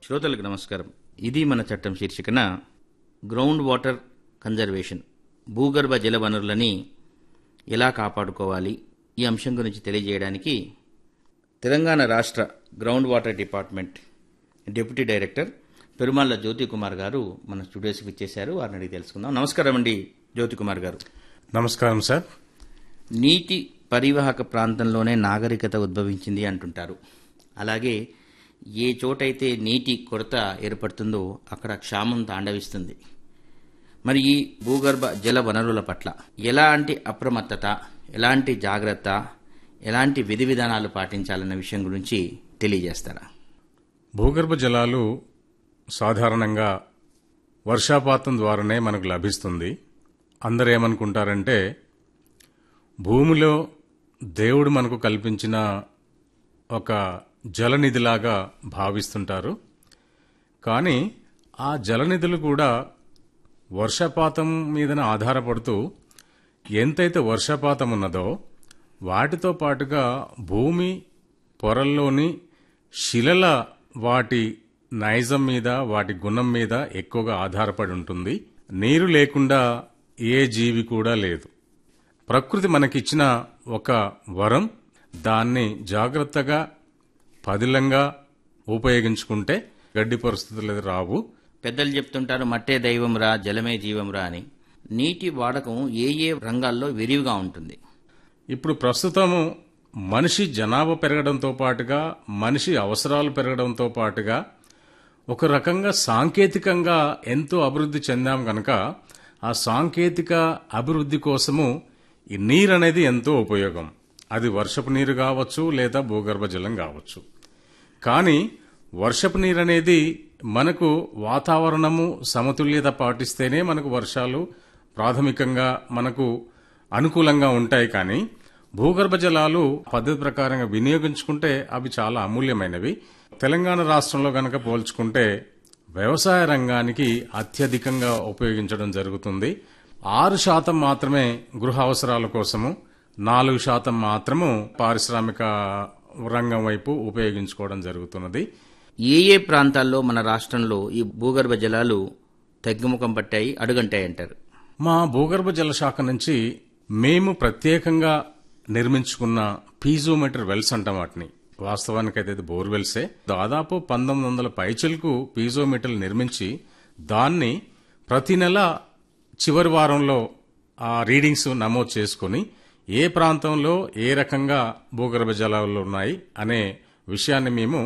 శ్రోతలకు నమస్కారం ఇది మన చట్టం శీర్షికన గ్రౌండ్ వాటర్ కన్జర్వేషన్ భూగర్భ జల వనరులని ఎలా కాపాడుకోవాలి ఈ అంశం గురించి తెలియజేయడానికి తెలంగాణ రాష్ట్ర ground water department deputy director Perumalla Jyothi Kumar గారు మన స్టూడియోస్కి ఇచ్చేశారు వారిని అడిగి తెలుసుకుందాం నమస్కారం అండి జ్యోతి కుమార్ గారు నమస్కారం సార్ నీటి పరివాహక ప్రాంతంలోనే నాగరికత ఉద్భవించింది అంటుంటారు అలాగే ఏ చోటైతే నీటి కొరత ఏర్పడుతుందో అక్కడ క్షామం తాండవిస్తుంది మరి ఈ భూగర్భ జల వనరుల పట్ల ఎలాంటి అప్రమత్తత ఎలాంటి జాగ్రత్త ఎలాంటి విధి విధానాలు పాటించాలన్న విషయం గురించి తెలియజేస్తారా భూగర్భ జలాలు సాధారణంగా వర్షాపాతం ద్వారానే మనకు లభిస్తుంది అందరు ఏమనుకుంటారంటే భూమిలో దేవుడు మనకు కల్పించిన ఒక జలనిధిలాగా భావిస్తుంటారు కానీ ఆ జలనిధులు కూడా వర్షపాతం మీదన ఆధారపడుతూ ఎంతైతే వర్షపాతం ఉన్నదో వాటితో పాటుగా భూమి పొరల్లోని శిలల వాటి నైజం మీద వాటి గుణం మీద ఎక్కువగా ఆధారపడి ఉంటుంది నీరు లేకుండా ఏ జీవి కూడా లేదు ప్రకృతి మనకిచ్చిన ఒక వరం దాన్ని జాగ్రత్తగా పదిలంగా ఉపయోగించుకుంటే గడ్డి పరిస్థితులు రావు పెద్దలు చెప్తుంటారు మట్టే దైవంరా జలమే జీవంరా అని నీటి వాడకం ఏ ఏ రంగాల్లో విరివిగా ఉంటుంది ఇప్పుడు ప్రస్తుతము మనిషి జనాభా పెరగడంతో పాటుగా మనిషి అవసరాలు పెరగడంతో పాటుగా ఒక రకంగా సాంకేతికంగా ఎంతో అభివృద్ధి చెందాం కనుక ఆ సాంకేతిక అభివృద్ధి కోసము ఈ నీరు అనేది ఎంతో ఉపయోగం అది వర్షపు నీరు కావచ్చు లేదా భూగర్భ జలం కావచ్చు కానీ వర్షపు నీరు అనేది మనకు వాతావరణము సమతుల్యత పాటిస్తేనే మనకు వర్షాలు ప్రాథమికంగా మనకు అనుకూలంగా ఉంటాయి కానీ భూగర్భ జలాలు పద్ధతి ప్రకారంగా వినియోగించుకుంటే అవి చాలా అమూల్యమైనవి తెలంగాణ రాష్ట్రంలో గనక పోల్చుకుంటే వ్యవసాయ రంగానికి అత్యధికంగా ఉపయోగించడం జరుగుతుంది ఆరు శాతం మాత్రమే గృహ అవసరాల కోసము నాలుగు శాతం మాత్రము పారిశ్రామిక రంగం వైపు ఉపయోగించుకోవడం జరుగుతున్నది ఏ ఏ ప్రాంతాల్లో మన రాష్ట్రంలో ఈ భూగర్భ జలాలు తగ్గుముఖం పట్టాయి అడుగంటాయి అంటారు మా భూగర్భ జల శాఖ నుంచి మేము ప్రత్యేకంగా నిర్మించుకున్న పీజోమీటర్ వెల్స్ అంటాం వాటిని వాస్తవానికైతే ఇది బోర్వెల్సే దాదాపు పంతొమ్మిది వందల పైచలకు పీజోమీటర్లు నిర్మించి దాన్ని ప్రతి నెల చివరి వారంలో ఆ రీడింగ్స్ నమోదు చేసుకుని ఏ ప్రాంతంలో ఏ రకంగా భూగర్భ జలాలు ఉన్నాయి అనే విషయాన్ని మేము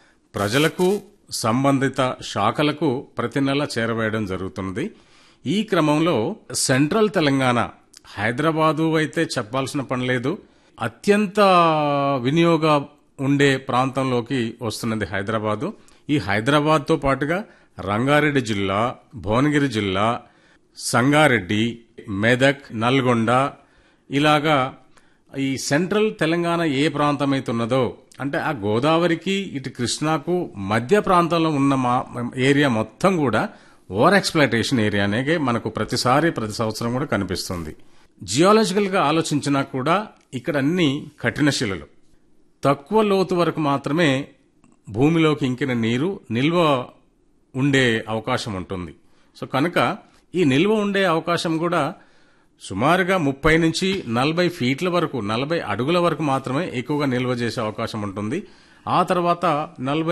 ప్రజలకు సంబంధిత శాఖలకు ప్రతి నెల చేరవేయడం జరుగుతున్నది ఈ క్రమంలో సెంట్రల్ తెలంగాణ హైదరాబాదు అయితే చెప్పాల్సిన పని లేదు అత్యంత వినియోగ ఉండే ప్రాంతంలోకి వస్తున్నది హైదరాబాదు ఈ హైదరాబాద్తో పాటుగా రంగారెడ్డి జిల్లా భువనగిరి జిల్లా సంగారెడ్డి మెదక్ నల్గొండ ఇలాగా ఈ సెంట్రల్ తెలంగాణ ఏ ప్రాంతం అయితే ఉన్నదో అంటే ఆ గోదావరికి ఇటు కృష్ణాకు మధ్య ప్రాంతంలో ఉన్న మా ఏరియా మొత్తం కూడా ఓవర్ ఎక్స్ప్లాయిటేషన్ ఏరియానే మనకు ప్రతిసారి ప్రతి సంవత్సరం కూడా కనిపిస్తుంది జియాలజికల్ గా ఆలోచించినా కూడా ఇక్కడ అన్ని కఠిన శిలలు తక్కువ లోతు వరకు మాత్రమే భూమిలోకి ఇంకిన నీరు నిల్వ ఉండే అవకాశం ఉంటుంది సో కనుక ఈ నిల్వ ఉండే అవకాశం కూడా సుమారుగా ముప్పై నుంచి నలభై ఫీట్ల వరకు నలభై అడుగుల వరకు మాత్రమే ఎక్కువగా నిల్వ చేసే అవకాశం ఉంటుంది ఆ తర్వాత నలభై